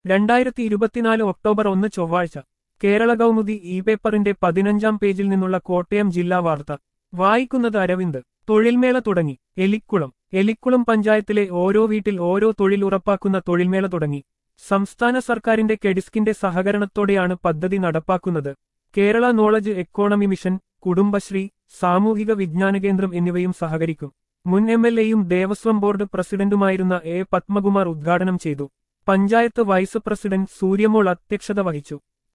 രണ്ടായിരത്തി ഇരുപത്തിനാല് ഒക്ടോബർ ഒന്ന് ചൊവ്വാഴ്ച കേരള കൗമുദി ഇ പേപ്പറിന്റെ പതിനഞ്ചാം പേജിൽ നിന്നുള്ള കോട്ടയം ജില്ലാ വാർത്ത വായിക്കുന്നത് അരവിന്ദ് തൊഴിൽമേള തുടങ്ങി എലിക്കുളം എലിക്കുളം പഞ്ചായത്തിലെ ഓരോ വീട്ടിൽ ഓരോ തൊഴിൽ ഉറപ്പാക്കുന്ന തൊഴിൽമേള തുടങ്ങി സംസ്ഥാന സർക്കാരിന്റെ കെഡിസ്കിന്റെ സഹകരണത്തോടെയാണ് പദ്ധതി നടപ്പാക്കുന്നത് Kerala knowledge economy mission Kudumbashree സാമൂഹിക വിജ്ഞാന കേന്ദ്രം എന്നിവയും സഹകരിക്കും മുൻ എം എൽ എയും ദേവസ്വം ബോർഡ് പ്രസിഡന്റുമായിരുന്ന എ പത്മകുമാർ ഉദ്ഘാടനം ചെയ്തു പഞ്ചായത്ത് വൈസ് പ്രസിഡന്റ് സൂര്യമോൾ അധ്യക്ഷത വഹിച്ചു